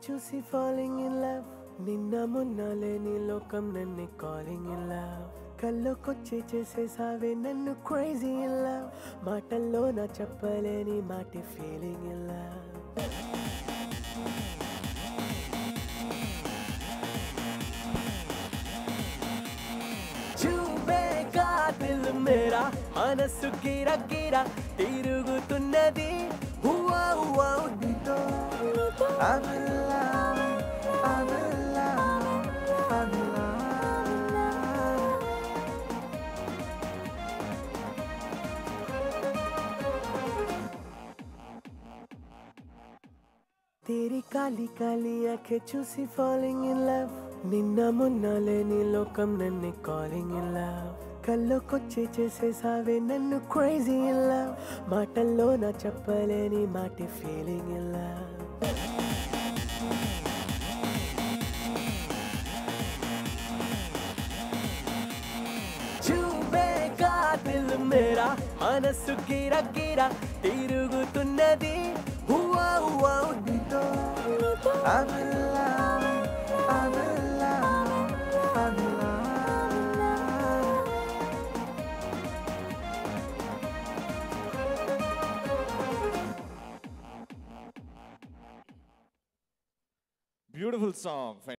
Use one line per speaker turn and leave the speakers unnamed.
చూసి falling in love నిన్న మొన్న లేని లోకం నన్ను కాలింగ్ ఇన్ లవ్ కల్లోకొచ్చి చేసేసావే నన్ను క్రేజీ ఇన్ లవ్ మాటల్లో నా చెప్పలేని మాట ఫీలింగ్ ఇన్ లవ్ చూపేగా దిల్ మేరా మనసు గిరా గిరా తిరుగుతున్నది హువా హువా నీతో I'm in love, I'm in love, I'm in love. तेरी काली काली आंखें చూసి ఫాలింగ్ ఇన్ లవ్ నిన్న మొన్న లేని లోకం నన్ను కాలింగ్ ఇన్ లవ్ కల్లోకొచ్చి చేసేసావే నన్ను క్రేజీ ఇన్ లవ్ మాటల్లో నా చెప్పలేని మాట ఫీలింగ్ ఇన్ లవ్ చూపేగా దిల్ మేరా మనసు గిరా గిరా తిరుగుతున్నది హువా హువా నీతో I'm in love, I'm in love, I'm in love.
Beautiful song.